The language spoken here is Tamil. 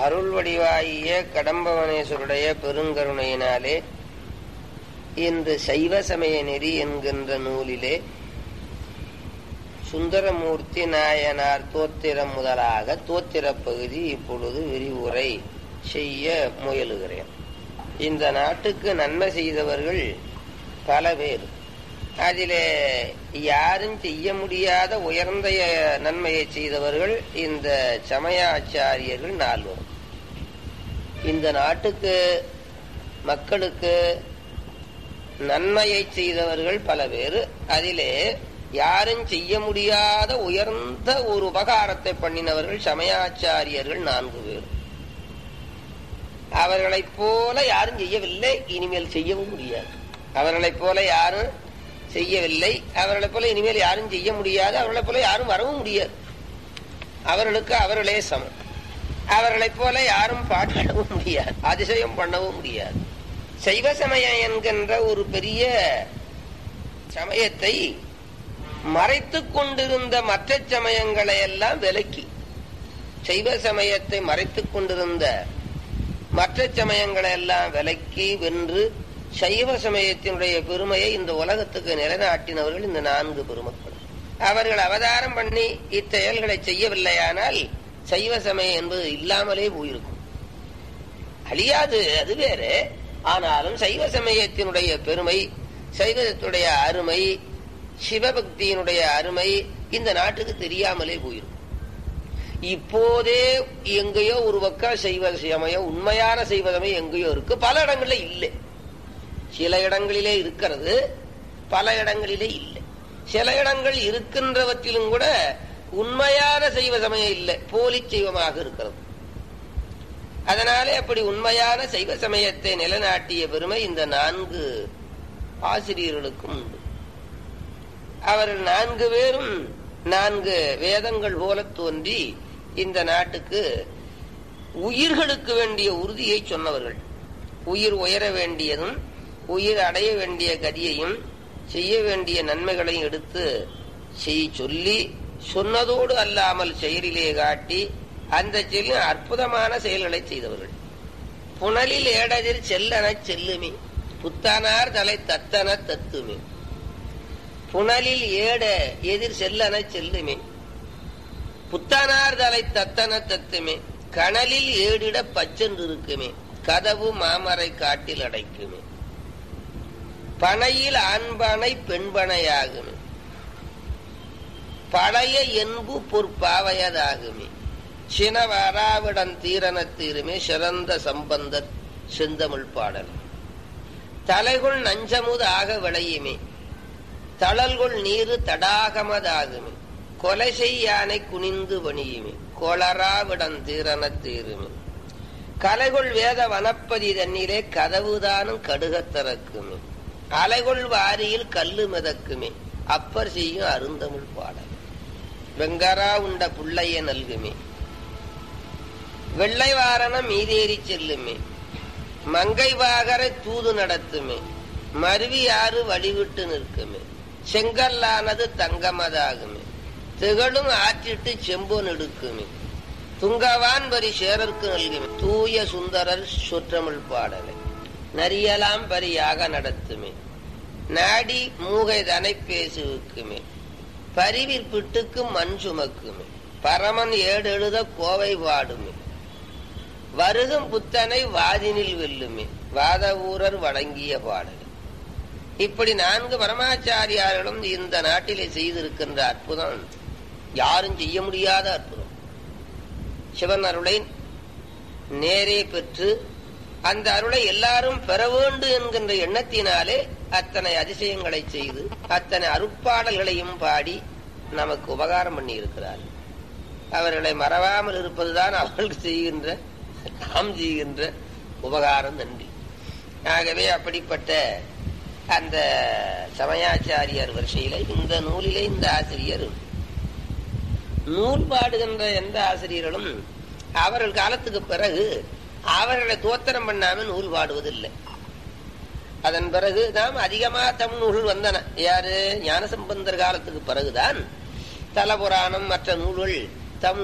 அருள் வடிவாகிய கடம்பவனேஸ்வருடைய பெருங்கருணையினாலே இன்று சைவ சமய நெறி என்கின்ற நூலிலே சுந்தரமூர்த்தி நாயனார் தோத்திரம் முதலாக தோத்திரப் பகுதி இப்பொழுது விரிவுரை செய்ய முயலுகிறேன் இந்த நாட்டுக்கு நன்மை செய்தவர்கள் பல பேர் அதிலே யாரும் செய்ய முடியாத உயர்ந்த நன்மையை செய்தவர்கள் இந்த சமயாச்சாரியர்கள் நால்வர் இந்த நாட்டுக்கு மக்களுக்கு நன்மையை செய்தவர்கள் பல பேர் அதிலே யாரும் செய்ய முடியாத உயர்ந்த ஒரு உபகாரத்தை பண்ணினவர்கள் சமயாச்சாரியர்கள் நான்கு பேர் அவர்களைப் போல யாரும் செய்யவில்லை இனிமேல் செய்யவும் முடியாது அவர்களைப் போல யாரும் செய்யவில்லை அவர்களைப் போல இனிமேல் யாரும் செய்ய முடியாது அவர்களைப் போல யாரும் வரவும் முடியாது அவர்களுக்கு அவர்களே சமம் அவர்களைப் போல யாரும் பாட்டாடவும் முடியாது அதிசயம் பண்ணவும் முடியாது சைவ சமயம் என்கின்ற ஒரு பெரிய சமயத்தை மறைத்து கொண்டிருந்த மற்ற சமயங்களை எல்லாம் விலக்கி சைவ சமயத்தை மறைத்து கொண்டிருந்த மற்ற சமயங்களை எல்லாம் விலக்கி வென்று சைவ சமயத்தினுடைய பெருமையை இந்த உலகத்துக்கு நிலைநாட்டினவர்கள் இந்த நான்கு பெருமக்கள் அவர்கள் அவதாரம் பண்ணி இச்செயல்களை செய்யவில்லையானால் சைவ சமயம் என்பது இல்லாமலே போயிருக்கும் அழியாது அது வேறு ஆனாலும் சைவ சமயத்தினுடைய பெருமை சைவத்துடைய அருமை சிவபக்தியினுடைய அருமை இந்த நாட்டுக்கு தெரியாமலே போயிருக்கும் இப்போதே எங்கேயோ ஒரு பக்கம் செய்வ சமயம் உண்மையான செய்வதமே எங்கேயோ இருக்கு பல இடங்கள்ல இல்லை சில இடங்களிலே இருக்கிறது பல இடங்களிலே இல்லை சில இடங்கள் இருக்கின்றவற்றிலும் கூட உண்மையான செய்வ சமயம் இல்லை போலி செய்வமாக இருக்கிறது அதனாலே அப்படி உண்மையான சைவ சமயத்தை நிலைநாட்டிய பெருமை இந்த நான்கு ஆசிரியர்களுக்கும் உண்டு அவர்கள் நான்கு பேரும் நான்கு வேதங்கள் போல தோன்றி இந்த நாட்டுக்கு உயிர்களுக்கு வேண்டிய உறுதியை சொன்னவர்கள் உயிர் உயர வேண்டியதும் உயிர் அடைய வேண்டிய கதியையும் செய்ய வேண்டிய நன்மைகளையும் எடுத்து செய் சொல்லி சொன்னதோடு அல்லாமல் செயலிலே காட்டி அந்த செயலில் அற்புதமான செயல்களை செய்தவர்கள் புனலில் ஏடதிர் செல்லன செல்லுமே புத்தானார் தலை தத்தன தத்துமே புனலில் ஏட எதிர் செல்லன செல்லுமே புத்தானார் தலை தத்தன தத்துமே கனலில் ஏடிட பச்சென்று இருக்குமே கதவு மாமரை காட்டில் அடைக்குமே பனையில் ஆண்பனை பெண்பனையாகுமே பழைய என்பு பொற்பாவையதாகுமே சினவராவிடன் தீரன தீருமே சிறந்த சம்பந்த செந்தமிழ் பாடல் தலைகுள் நஞ்சமுது ஆக விளையுமே தளல்கொள் நீரு தடாகமதாகுமே கொலை செய்யானை குனிந்து பணியுமே கொளராவிடன் தீரன தீருமே கலைகொள் வேத வனப்பதி தண்ணீரே கதவுதானும் கடுகத் திறக்குமே அலைகொள் வாரியில் கல்லு மிதக்குமே அப்பர் செய்யும் அருந்தமிழ் பாடல் வெங்கரா உண்ட புள்ளைய நல்குமே வெள்ளை வாரணம் மீதேறி செல்லுமே மங்கை வாகரை தூது நடத்துமே மருவி ஆறு வழிவிட்டு நிற்குமே செங்கல்லானது தங்கமதாகுமே திகழும் ஆற்றிட்டு செம்பொன் எடுக்குமே துங்கவான் வரி சேரர்க்கு நல்குமே தூய சுந்தரர் சொற்றமிழ் பாடலை நரியலாம் பரியாக நடத்துமே நாடி மூகை தனை பேசுவுக்குமே பரிவிற் பிட்டுக்கு மண் சுமக்குமே பரமன் ஏடு எழுத கோவை பாடுமே வருகும் புத்தனை வாதினில் வெல்லுமே வாத ஊரர் வழங்கிய பாடல் இப்படி நான்கு பரமாச்சாரியார்களும் இந்த நாட்டிலே செய்திருக்கின்ற அற்புதம் யாரும் செய்ய முடியாத அற்புதம் சிவன் அருளை நேரே பெற்று அந்த அருளை எல்லாரும் பெற வேண்டும் என்கின்ற எண்ணத்தினாலே அத்தனை அதிசயங்களை செய்து அத்தனை அருட்பாடல்களையும் பாடி நமக்கு உபகாரம் பண்ணி இருக்கிறார் அவர்களை மறவாமல் இருப்பதுதான் அவர்களுக்கு செய்கின்ற நாம் செய்கின்ற உபகாரம் நன்றி ஆகவே அப்படிப்பட்ட அந்த சமயாச்சாரியர் வரிசையில இந்த நூலிலே இந்த ஆசிரியர் நூல் பாடுகின்ற எந்த ஆசிரியர்களும் அவர்கள் காலத்துக்கு பிறகு அவர்களை தோத்திரம் பண்ணாம நூல் பாடுவதில்லை அதன் பிறகு நாம் அதிகமா தமிழ் நூல்கள் வந்தன யாரு ஞானசம்பந்தர் காலத்துக்கு பிறகுதான் தலபுராணம் மற்ற நூல்கள்